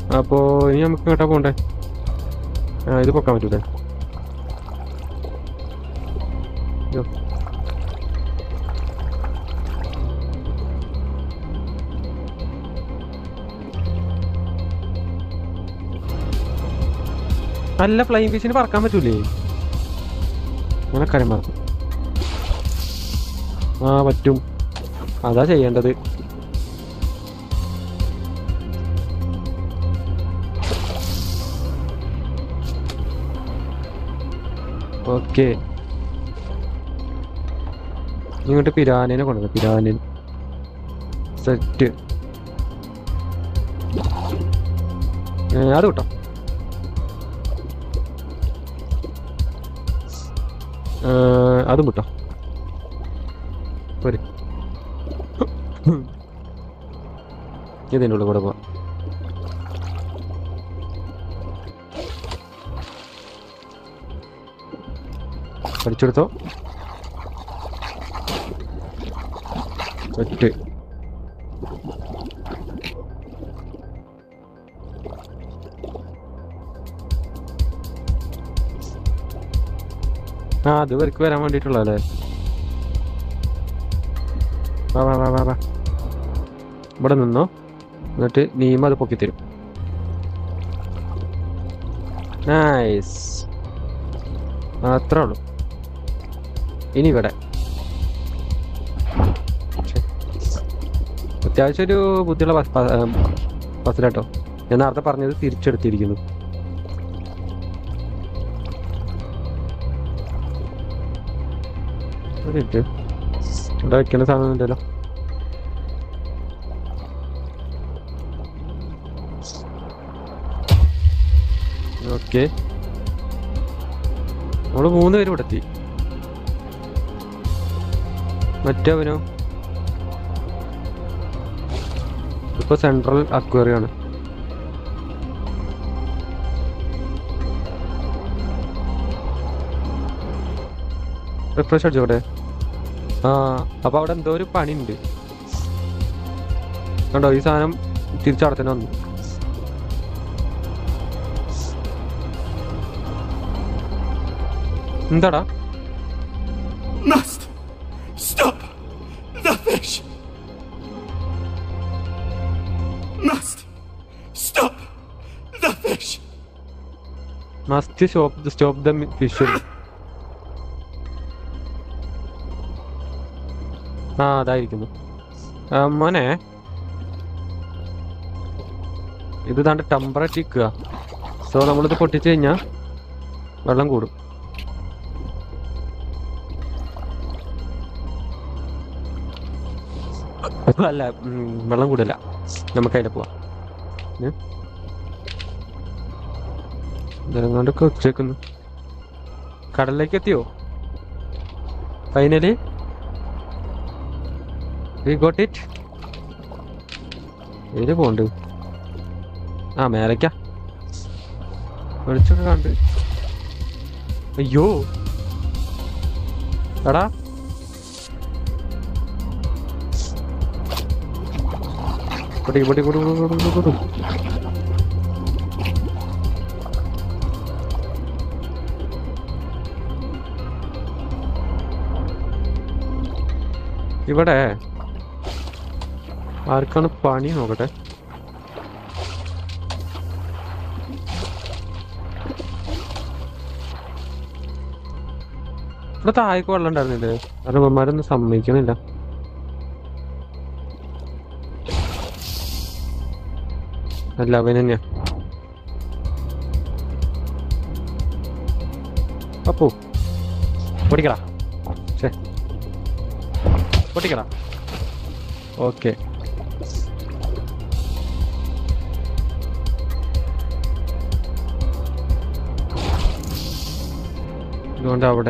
അപ്പോ ഇനി നമുക്ക് എങ്ങോട്ടാ പോണ്ടേ ആ ഇത് പൊക്കാൻ പറ്റൂലേ അയ്യോ. അല്ല ഫ്ലൈങ് ഫിഷിന് പറക്കാൻ പറ്റൂലേ അങ്ങനെ കാര്യം പറഞ്ഞു ആ പറ്റും അതാ ചെയ്യേണ്ടത് ഓക്കെ ഇങ്ങോട്ട് പിരാനിനെ കൊണ്ടുവന്നു പിരാനിൻ സെറ്റ് അത് കിട്ടോ അതും കിട്ടോ പോരെ ഇതിൻ്റെ ഉള്ളിൽ കൂടെ പോവാം പഠിച്ചെടുത്തോ സെറ്റ് ആ അത് ഇവർക്ക് വരാൻ വേണ്ടിയിട്ടുള്ളതല്ലേ വാ വാ വാ വാ വാ ഇവിടെ നിന്നോ എന്നിട്ട് നീമ അത് പൊക്കിത്തരും നൈസ് അത്രേ ഉള്ളൂ ഇനി ഇവിടെ ശ്ശെ. അത്യാവശ്യം ഒരു ബുദ്ധിയുള്ള ബസ് ബസ്സിലാട്ടോ ഞാൻ നേരത്തെ പറഞ്ഞത് തിരിച്ചെടുത്തിരിക്കുന്നു ഒരു മിനിറ്റ് ഇവിടെ വെക്കുന്ന സാധനം ഉണ്ടല്ലോ ഓക്കെ നമ്മള് മൂന്ന് പേര് ഇവിടെ എത്തി മറ്റവനോ ഇപ്പൊ സെൻട്രൽ അക്വേറിയാണ് റിഫ്രഷ് അടിച്ചോട്ടെ ആ അപ്പൊ അവിടെ എന്തോ ഒരു പണിയുണ്ട് കണ്ടോ ഈ സാധനം തിരിച്ചവിടെ തന്നെ വന്നു എന്താടാ Must stop the fish. Must stop the fish. Must stop stop the fish ആ അതായിരിക്കുന്നു ആ, മോനെ ഇത് താണ്ട് ടെമ്പറേച്ചർ നിൽക്കുക സോ നമ്മളിത് പൊട്ടിച്ചു കഴിഞ്ഞാൽ വെള്ളം കൂടും അല്ല ഉം, വെള്ളം കൂടില്ല നമുക്ക് അതിലെ പോവാം ഇതെങ്ങാണ്ടൊക്കെ വെച്ചേക്കുന്നു കടലിലേക്ക് എത്തിയോ ഫൈനലി വി ഗോട്ട് ഇറ്റ് ഏത് പോണ്ട് ആ മേലേക്കാ വെളിച്ചൊക്കെ കണ്ട് അയ്യോ എടാ പൊട്ടി പൊട്ടി പൊട്ടി പൊട്ടി പൊട്ടി പൊട്ടി ഇവിടെ ആർക്കാണ് പണി നോക്കട്ടെ ഇവിടെ താഴേക്ക് വെള്ളം ഉണ്ടായിരുന്നില്ലേ അറിവന്മാരൊന്നും സമ്മതിക്കണില്ല അല്ല അവൻ തന്നെയാ അപ്പോ പൊടിക്കടാ ശേ പൊട്ടിക്കടാ ഓക്കെ അതുകൊണ്ട് അവിടെ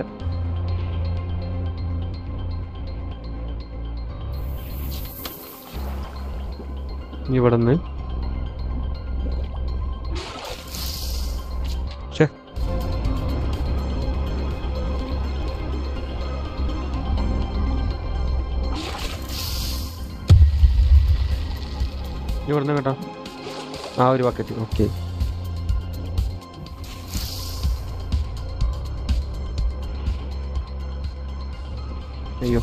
ഇവിടെ നിന്ന് ഇവിടെ നിന്ന് കേട്ടോ ആ ഒരു ബക്കറ്റ് ഓക്കെ അയ്യോ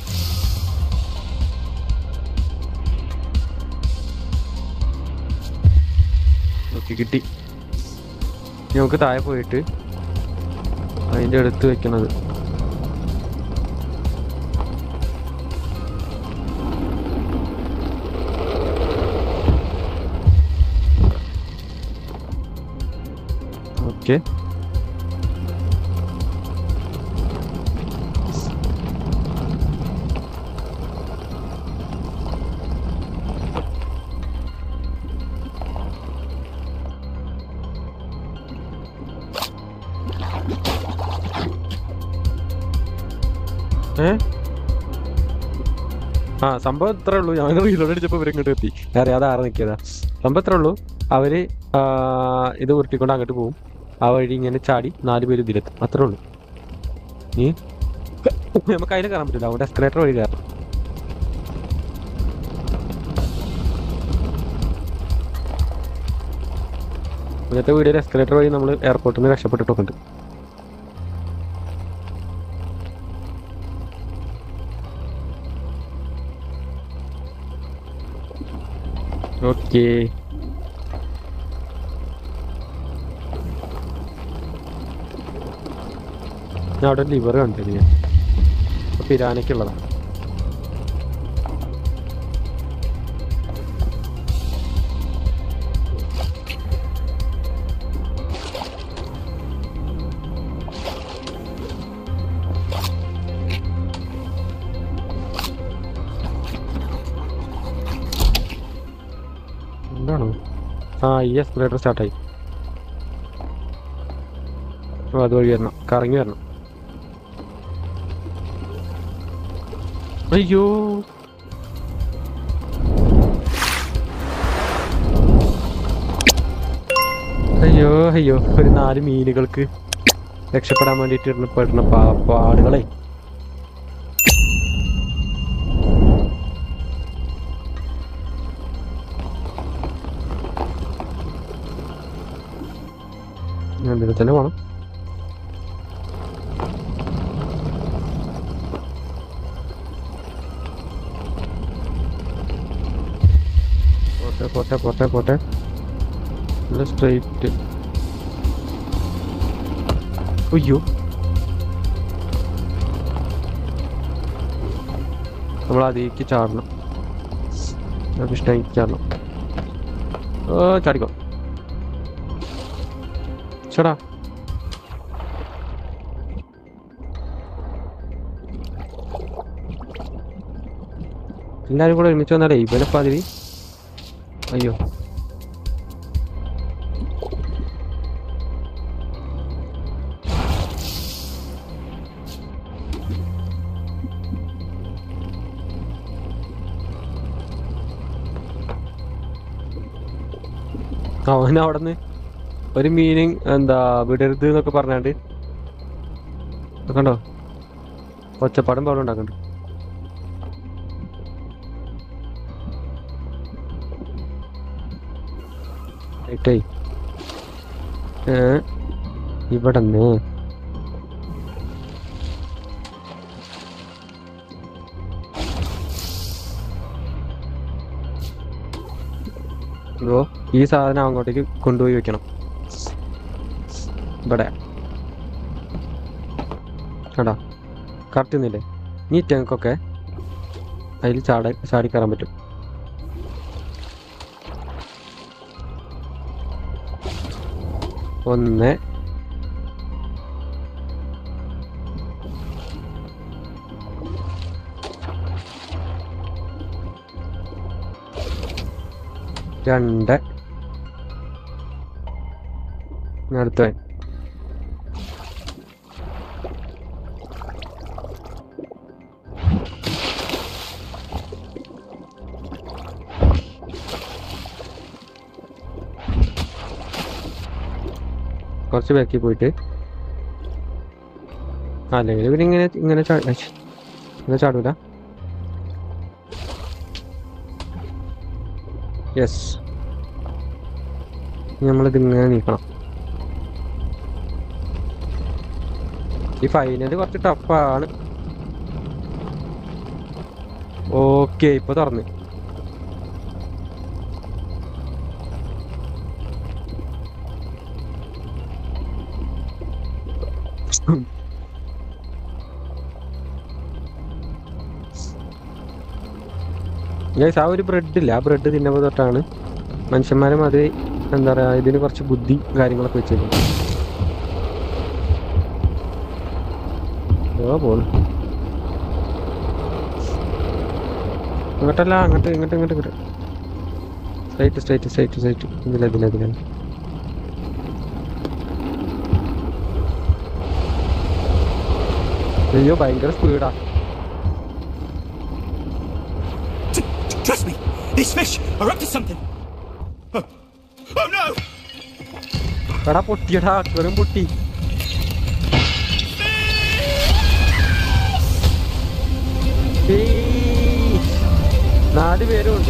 ഓക്കെ കിട്ടി ഇനി നമുക്ക് താഴെ പോയിട്ട് അതിൻ്റെ അടുത്ത് വെക്കണത് ഓക്കെ ഏ ആ സംഭവം ഇത്രേ ഉള്ളൂ ഞാൻ റീലോഡ് അടിച്ചപ്പോൾ ഇവരെ ഇങ്ങോട്ട് എത്തി അറിയാതെ ആറ് നിൽക്കിയതാ സംഭവം ഇത്രേ ഉള്ളൂ അവര് ആ, ഇത് ഉരുട്ടിക്കൊണ്ട് അങ്ങോട്ട് പോകും ആ വഴി ഇങ്ങനെ ചാടി നാല് പേര് ഇതിലെത്തും അത്രേ ഉള്ളൂ നീ നമുക്ക് അതിൽ കയറാൻ പറ്റില്ല അവിടെ എസ്കലേറ്റർ വഴി കയറാം ഇന്നത്തെ വീഡിയോയിൽ എസ്കലേറ്റർ വഴി നമ്മൾ എയർപോർട്ടിൽ നിന്ന് രക്ഷപ്പെട്ടിട്ടൊക്കെ ഉണ്ട് ഓക്കേ ഞാൻ അവിടെ ലിവർ കണ്ടില്ല ഞാൻ പിരാനയ്ക്കുള്ളതാണ് എന്താണോ ആ ഈ എസ്കലേറ്റർ സ്റ്റാർട്ടായി ഓ അതുവഴി വരണം കറങ്ങി വരണം അയ്യോ അയ്യോ അയ്യോ ഒരു നാല് മീനുകൾക്ക് രക്ഷപ്പെടാൻ വേണ്ടിയിട്ട് ഇരുന്ന് പെടുന്ന പാ- പാടുകളെ എന്തിനു തന്നെ വേണം പോട്ടെ പോട്ടെ പോട്ടെ പോട്ടെ നല്ല സ്ട്രൈറ്റ് അയ്യോ നമ്മൾ അതിലേക്ക് ചാടണം നമുക്ക് ഇഷ്ടമായി ചാടണം ഓ ചാടിക്കോ ചേടാ എല്ലാരും കൂടെ ഒരുമിച്ച് വന്നാലേ ഇവനപ്പ അതിരി അയ്യോ അവൻ അവിടുന്ന് ഒരു മീനിങ് എന്താ വിടരുത് എന്നൊക്കെ പറഞ്ഞാണ്ട് ഇത് കണ്ടോ ഒച്ചപ്പാടും പാടും ഉണ്ടാക്കണ്ട് ഏയ് ഏ ഇവിടെ നിന്ന് ഇതോ ഈ സാധനം അങ്ങോട്ടേക്ക് കൊണ്ടുപോയി വെക്കണം ഇവിടെ കടാ കറക്റ്റ് നിന്നില്ലേ ഈ ടാങ്കൊക്കെ അതിൽ ചാട ചാടി കയറാൻ പറ്റും ഒന്ന് രണ്ട് ഇനി അടുത്തവൻ കുറച്ച് ബാക്കി പോയിട്ട് അല്ലെങ്കിൽ ഇവര് ഇങ്ങനെ ഇങ്ങനെ ചാ ഐ, ഇങ്ങനെ ചാടൂല യെസ് നമ്മളിത് ഇങ്ങനെ നീക്കണം ഈ ഫൈനല് കുറച്ച് ടഫാണ് ഓക്കെ ഇപ്പൊ തുറന്ന് ഗൈസ് ആ ഒരു ബ്രെഡ് ഇല്ല ആ ബ്രെഡ് തിന്നുമ്പോൾ തൊട്ടാണ് മനുഷ്യന്മാരും അത് എന്താ പറയാ ഇതിന് കുറച്ച് ബുദ്ധി കാര്യങ്ങളൊക്കെ വെച്ചേക്കും ഓ പോണു ഇങ്ങോട്ടല്ല അങ്ങോട്ട് ഇങ്ങോട്ട് ഇങ്ങോട്ട് ഇങ്ങോട്ട് സ്ട്രൈറ്റ് സ്ട്രൈറ്റ് സ്ട്രൈറ്റ് സ്ട്രൈറ്റ് ഇതില ഇതില ഇതില അയ്യോ ഭയങ്കര സ്പീഡാ T- t- trust me, these fish are up to something. Oh, oh no! എടാ പൊട്ടിയടാ വെറും പൊട്ടി ഏയ്. നാല് പേരും ഉണ്ട്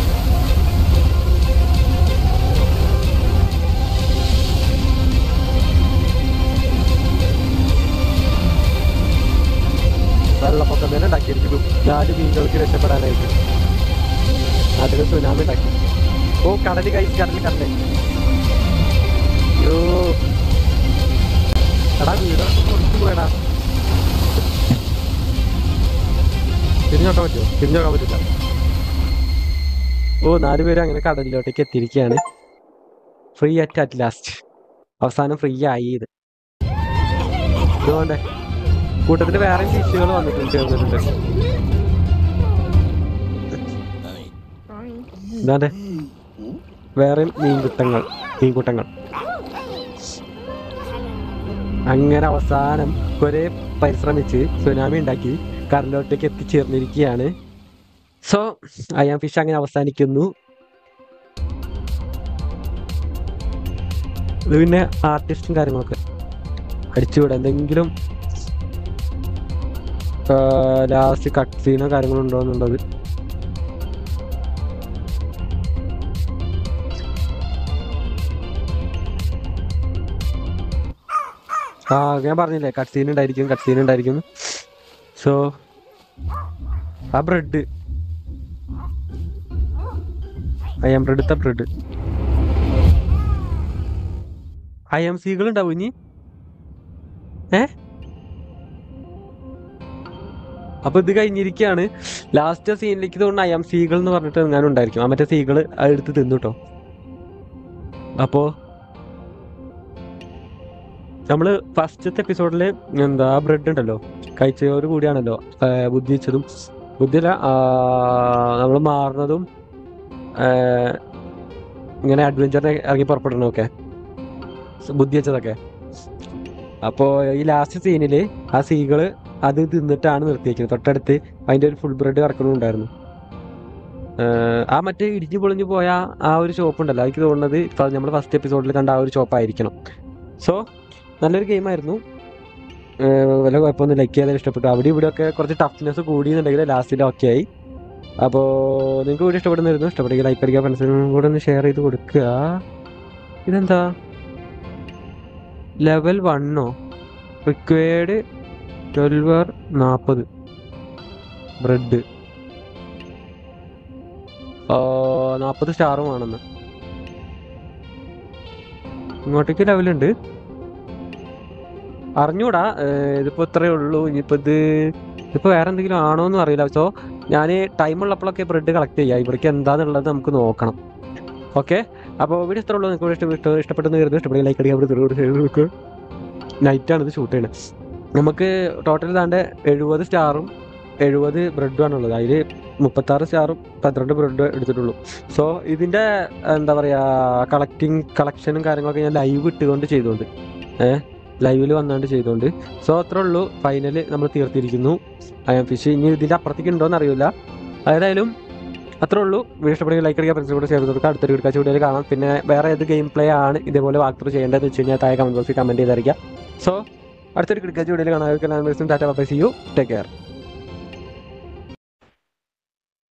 വെള്ളപ്പൊക്കം തന്നെ ഉണ്ടാക്കിയിരിക്കുന്നു നാല് മീനുകൾക്ക് രക്ഷപ്പെടാനായിട്ട് അതിന് സുനാമി ഉണ്ടാക്കി ഓ കടല് കൈ കടല് കടല് അയ്യോ എടാ വീടൊക്കെ കൊടുത്തു പോയടാ തിരിഞ്ഞോക്കാൻ പറ്റുമോ തിരിഞ്ഞോക്കാൻ പറ്റില്ല ഓ നാല് പേര് അങ്ങനെ കടലിലോട്ടേക്ക് എത്തിയിരിക്കുകയാണ് ഫ്രീ അറ്റ് അറ്റ് ലാസ്റ്റ് അവസാനം ഫ്രീ ആയി ഇത് ഇതുകൊണ്ടേ കൂട്ടത്തിൽ വേറെ ഫിഷുകൾ വന്നിട്ടുണ്ട് ചേർന്നിട്ടുണ്ട് ഇതാണ്ടെ വേറെ മീൻകുട്ടങ്ങൾ മീൻകൂട്ടങ്ങൾ അങ്ങനെ അവസാനം കുറെ പരിശ്രമിച്ച് സുനാമി ഉണ്ടാക്കി കടലോട്ടേക്ക് എത്തിച്ചേർന്നിരിക്കുകയാണ് സോ അയാം ഫിഷ് അങ്ങനെ അവസാനിക്കുന്നു ഇത് പിന്നെ ആർട്ടിസ്റ്റും കാര്യങ്ങളൊക്കെ അടിച്ചുവിടാം എന്തെങ്കിലും ലാസ്റ്റ് കട്ട് സീനോ കാര്യങ്ങളോ ഉണ്ടോ എന്നുള്ളത് ആ ഞാൻ പറഞ്ഞില്ലേ കട്ട് സീൻ ഉണ്ടായിരിക്കും കട്ട് സീൻ ഉണ്ടായിരിക്കും സോ ആ bread I M bread bread I M സികൾ ഉണ്ടാവും ഇനി ഏ അപ്പൊ ഇത് കഴിഞ്ഞിരിക്കുകയാണ് ലാസ്റ്റ് സീനിലേക്ക് തോന്നുന്നു ഐ എം സീകൾ എന്ന് പറഞ്ഞിട്ട് എങ്ങാനും ഉണ്ടായിരിക്കും ആ മറ്റേ സീകൾ എടുത്ത് തിന്നു കേട്ടോ അപ്പോ നമ്മള് ഫസ്റ്റത്തെ എപ്പിസോഡില് എന്താ ബ്രെഡ് ഉണ്ടല്ലോ കഴിച്ചതോട് കൂടിയാണല്ലോ ആ, ബുദ്ധി വെച്ചതും ബുദ്ധിയല്ല നമ്മൾ മാറുന്നതും ആ, ഇങ്ങനെ അഡ്വഞ്ചറിന് ഇറങ്ങി പുറപ്പെടണമൊക്കെ ബുദ്ധി വെച്ചതൊക്കെ അപ്പോൾ ഈ ലാസ്റ്റ് സീനിൽ ആ സീകള് അത് തിന്നിട്ടാണ് നിർത്തിയേക്കുന്നത് തൊട്ടടുത്ത് അതിന്റെ ഒരു ഫുൾ ബ്രെഡ് കിടക്കണുണ്ടായിരുന്നു ആ മറ്റേ ഇടിഞ്ഞു പൊളിഞ്ഞു പോയ ആ ഒരു ഷോപ്പ് ഉണ്ടല്ലോ എനിക്ക് തോന്നുന്നത് നമ്മൾ ഫസ്റ്റ് എപ്പിസോഡിൽ കണ്ട ആ ഒരു ഷോപ്പ് ആയിരിക്കണം സോ നല്ലൊരു ഗെയിമായിരുന്നു വല്ല കുഴപ്പമൊന്നും ലൈക്ക് ചെയ്താൽ ഇഷ്ടപ്പെട്ടു അവിടെ ഇവിടെ ഒക്കെ കുറച്ച് ടഫ്നെസ് കൂടിയെന്നുണ്ടെങ്കിൽ ലാസ്റ്റിൽ ഓക്കെ ആയി അപ്പോൾ നിങ്ങൾക്ക് വീഡിയോ ഇഷ്ടപ്പെടുന്നായിരുന്നു ഇഷ്ടപ്പെടുമെങ്കിൽ ലൈക്ക് അടിക്കുക ഫ്രണ്ട്സിനും കൂടെ ഒന്ന് ഷെയർ ചെയ്ത് കൊടുക്കുക ഇതെന്താ ലെവൽ വണ്ണോ റിക്വയർഡ് ട്വൽവർ നാൽപ്പത് ബ്രെഡ് നാൽപ്പത് സ്റ്റാറും ആണെന്ന് ഇങ്ങോട്ടേക്ക് ലെവലുണ്ട് അറിഞ്ഞൂടാ ഏഹ് ഇതിപ്പോ ഇത്രയേ ഉള്ളൂ ഇനിയിപ്പോ ഇത് ഇതിപ്പോ വേറെ എന്തെങ്കിലും ആണോ എന്ന് അറിയില്ല സോ ഞാൻ ടൈം ഉള്ളപ്പോഴൊക്കെ ബ്രെഡ് കളക്ട് ചെയ്യാം ഇവിടേക്ക് എന്താന്നുള്ളത് നമുക്ക് നോക്കണം ഓക്കെ അപ്പോൾ വീഡിയോ ഇത്ര ഉള്ളൂ നിങ്ങൾക്ക് ഇഷ്ടം ഇഷ്ടം ഇഷ്ടപ്പെട്ടെന്ന് കരുതുന്നു ഇഷ്ടപ്പെടുക ലൈക്ക് അടിക്കാൻ അവിടെ നൈറ്റാണ് ഇത് ഷൂട്ട് ചെയ്യണത് നമുക്ക് ടോട്ടൽ താണ്ട് എഴുപത് സ്റ്റാറും എഴുപത് ബ്രെഡും ആണുള്ളത് അതിൽ മുപ്പത്താറ് സ്റ്റാറും പന്ത്രണ്ട് ബ്രെഡ് എടുത്തിട്ടുള്ളൂ സോ ഇതിൻ്റെ എന്താ പറയുക കളക്ടിങ് കളക്ഷനും കാര്യങ്ങളൊക്കെ ഞാൻ ലൈവ് ഇട്ടുകൊണ്ട് ചെയ്തുകൊണ്ട് ഏഹ് ലൈവിൽ വന്നാണ്ട് ചെയ്തുകൊണ്ട് സോ അത്രേ ഉള്ളൂ ഫൈനൽ നമ്മൾ തീർത്തിരിക്കുന്നു ഐ എം ഫിഷ് ഇനി ഇതിൻ്റെ അപ്പുറത്തേക്ക് ഉണ്ടോ എന്ന് അറിയില്ല ഏതായാലും അത്രേ ഉള്ളൂ വീഡിയോ ഇഷ്ടപ്പെടുമെങ്കിൽ ലൈക്ക് അടിക്കുക ഫ്രണ്ട്സ് കൂടെ ഷെയർ ചെയ്ത് കൊടുക്കുക അടുത്തൊരു വീഡിയോ വീഡിയോയിൽ കാണാം പിന്നെ വേറെ ഏത് ഗെയിം പ്ലേ ആണ് ഇതേപോലെ വാക്ക് ത്രൂ ചെയ്യേണ്ടതെന്ന് വെച്ച് കഴിഞ്ഞാൽ താഴെ കമന്റ് ബോക്സിൽ കമന്റ് ചെയ്തറിയിക്കുക സോ അടുത്തൊരു ക്രിക്കറ്റ് വീഡിയോയിൽ കാണാൻ tata bye see you take care